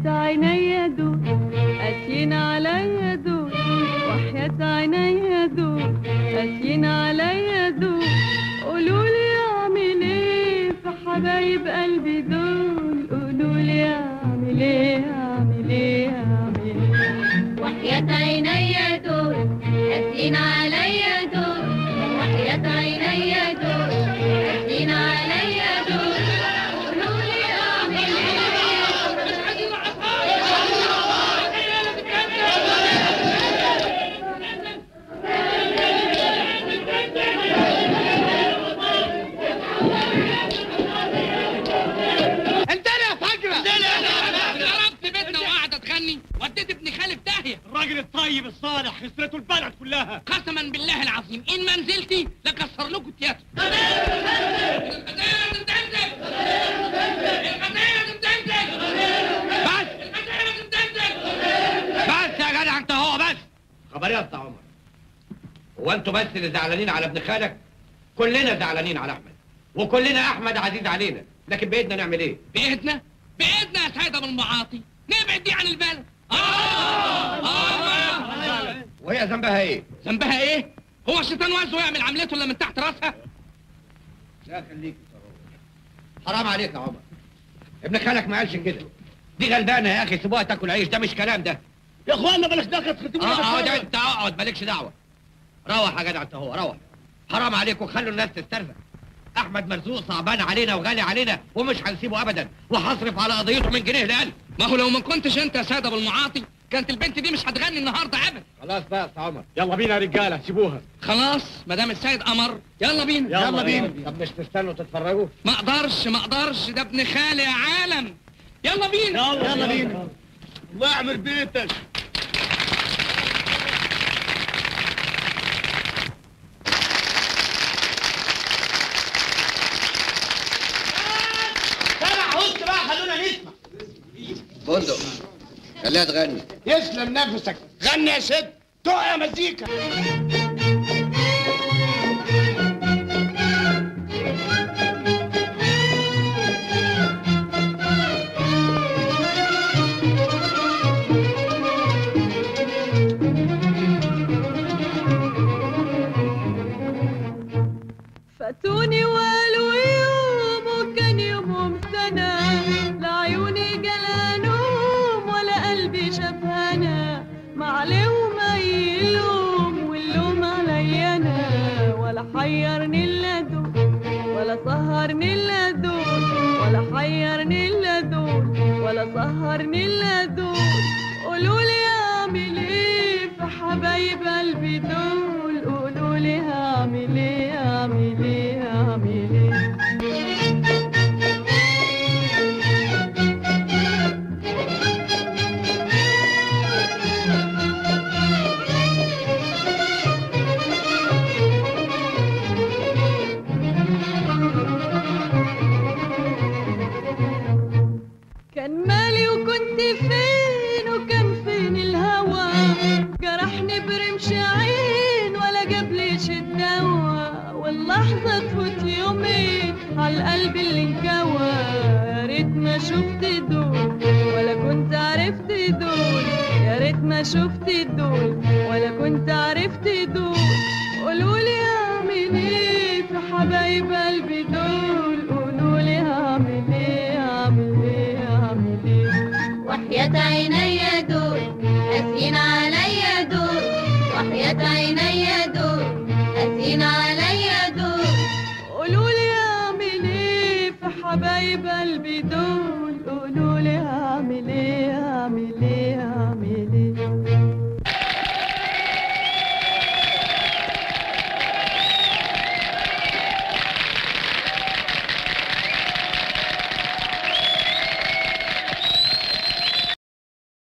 عيني دول قاسيين عليا دول وحياة عيني دول قاسيين عليا دول قولولي اعمل ايه في حبايب قلبي دول قولولي اعمل ايه اعمل ايه اعمل ايه وحياة عيني دول قاسين عليا دول وحياة عيني دول قاسين عليا دول قولوا لي اعمل انت يا فجرة ضربت بيتنا وقاعدة تغني وديت ابن خالي في داهية الراجل الطيب الصالح خسرته البلد كلها قسما بالله العظيم ان ما نزلتي لكسر لكم التياترو بس بس يا جدع انت هو بس خبر يا اسطى عمر هو انتوا بس اللي زعلانين على ابن خالك كلنا زعلانين على احمد وكلنا احمد عزيز علينا لكن بايدنا نعمل ايه بايدنا بايدنا يا سيد ابو المعاطي نبعد دي عن البلد اه اه وهي ذنبها ايه ذنبها ايه هو الشيطان وزه يعمل عملته الا من تحت راسها لا خليك حرام عليك يا عمر ابن خالك ما قالش كده دي غلبانه يا اخي سيبوها تاكل عيش ده مش كلام ده يا اخوانا بلاش دخل ختمونا اه اقعد انت اقعد مالكش دعوه روح يا جدع انت هو روح حرام عليكم خلوا الناس تسترزق احمد مرزوق صعبان علينا وغالي علينا ومش هنسيبه ابدا وهصرف على قضيته من جنيه لألف ما هو لو ما كنتش انت يا سيد ابو المعاطي كانت البنت دي مش هتغني النهارده ابدا خلاص بقى يا أستاذ عمر يلا بينا يا رجاله سيبوها خلاص ما دام السيد امر يلا بينا يلا بينا. طب مش تستنوا تتفرجوا ما اقدرش ما اقدرش ده ابن خالي يا عالم يلا بينا يلا بينا الله يعمر بيتك بندق خليها تغني يسلم نفسك غني يا ست تقع يا مزيكا فاتوني وقالوا يوم وكان يومهم سنة لا عيوني جلانهم ولا قلبي شافهنا ما عليهم أي لوم واللوم عليا أنا ولا حيرني إلا دول ولا سهرني إلا دول ولا حيرني إلا دول ولا سهرني إلا دول قولولي أعمل إيه في حبايب قلبي دول قولولي هعمل إيه أعمل إيه أعمل إيه كان مالي وكنت فين وكان فين الهوى جرحني برمش عين ولا جابليش الدوا واللحظة تفوت يومين عالقلب اللي انكوى يا ريت ما شفت دول ولا كنت عرفت دول يا ريت ما شفت دول ولا كنت عرفت دول قولولي اعمل ايه في حبايب قلبي دول قولولي اعمل ايه اعمل ايه اعمل ايه وحياة عيني دول قاسين عليا دول وحياة عيني دول قاسين عليا دول قولولي اعمل ايه في حبايب قلبي دول قولولي اعمل ايه اعمل